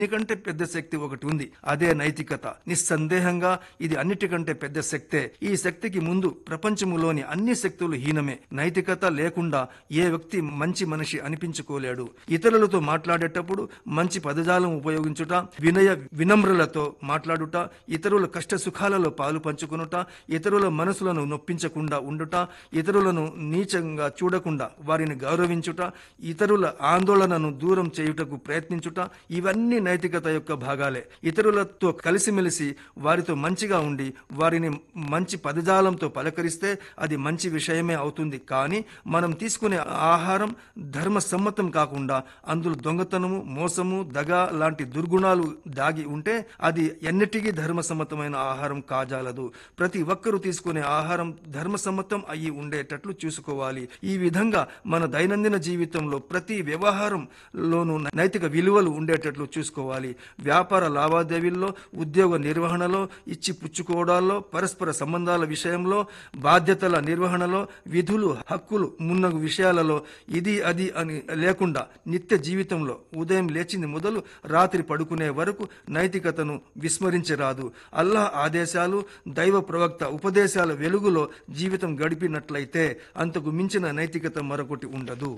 కంటే పెద్ద శక్తి ఒకటి ఉంది అదే నైతికత నిస్సందేహంగా ఇది అన్నిటికంటే పెద్ద శక్తే ఈ శక్తికి ముందు ప్రపంచములోని అన్ని శక్తులు హీనమే నైతికత లేకుండా ఏ వ్యక్తి మంచి మనిషి అనిపించుకోలేడు ఇతరులతో మాట్లాడేటప్పుడు మంచి పదజాలం ఉపయోగించుట వినయ వినమ్రులతో మాట్లాడుట ఇతరుల కష్ట సుఖాలలో పాలు పంచుకునుట ఇతరుల మనసులను నొప్పించకుండా ఉండుట ఇతరులను నీచంగా చూడకుండా వారిని గౌరవించుట ఇతరుల ఆందోళనను దూరం చేయుటకు ప్రయత్నించుట ఇవన్నీ నైతికత యొక్క భాగాలే ఇతరులతో కలిసిమెలిసి వారితో మంచిగా ఉండి వారిని మంచి పదజాలంతో పలకరిస్తే అది మంచి విషయమే అవుతుంది కానీ మనం తీసుకునే ఆహారం ధర్మ సమ్మతం కాకుండా అందులో దొంగతనము మోసము దగ లాంటి దుర్గుణాలు దాగి ఉంటే అది ఎన్నటికీ ధర్మసమ్మతమైన ఆహారం కాజాలదు ప్రతి ఒక్కరూ తీసుకునే ఆహారం ధర్మసమ్మతం అయ్యి ఉండేటట్లు చూసుకోవాలి ఈ విధంగా మన దైనందిన జీవితంలో ప్రతి వ్యవహారంలోనూ నైతిక విలువలు ఉండేటట్లు చూసుకోవాలి వ్యాపార లావాదేవీల్లో ఉద్యోగ నిర్వహణలో ఇచ్చి పుచ్చుకోవడాల్లో పరస్పర సంబంధాల విషయంలో బాధ్యతల నిర్వహణలో విధులు హక్కులు మున్నగు విషయాలలో ఇది అది అని లేకుండా నిత్య జీవితంలో ఉదయం లేచింది మొదలు రాత్రి పడుకునే వరకు నైతికతను విస్మరించరాదు అల్లాహ్ ఆదేశాలు దైవ ప్రవక్త ఉపదేశాల వెలుగులో జీవితం గడిపినట్లయితే అంతకు మించిన నైతికత మరొకటి ఉండదు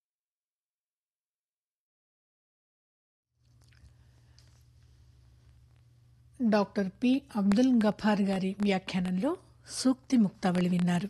డాక్టర్ పి అబ్దుల్ గఫార్ గారి వ్యాఖ్యానంలో సూక్తి ముక్తావళి విన్నారు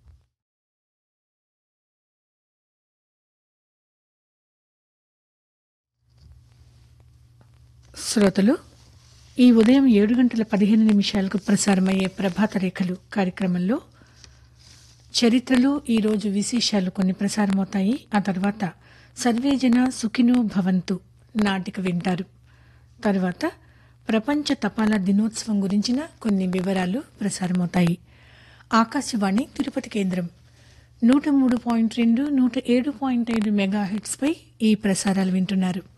శ్రోతలు ఈ ఉదయం ఏడు గంటల పదిహేను నిమిషాలకు ప్రసారమయ్యే ప్రభాత రేఖలు కార్యక్రమంలో చరిత్రలో ఈరోజు విశేషాలు కొన్ని ప్రసారమవుతాయి ఆ తర్వాత సర్వేజన సుఖినో భవంతు నాటిక వింటారు తర్వాత ప్రపంచ తపాలా దినోత్సవం గురించిన కొన్ని వివరాలు ప్రసారమవుతాయి ఆకాశవాణి తిరుపతి కేంద్రం నూట మూడు పాయింట్ రెండు నూట ఏడు పాయింట్ ఐదు మెగా పై ఈ ప్రసారాలు వింటున్నారు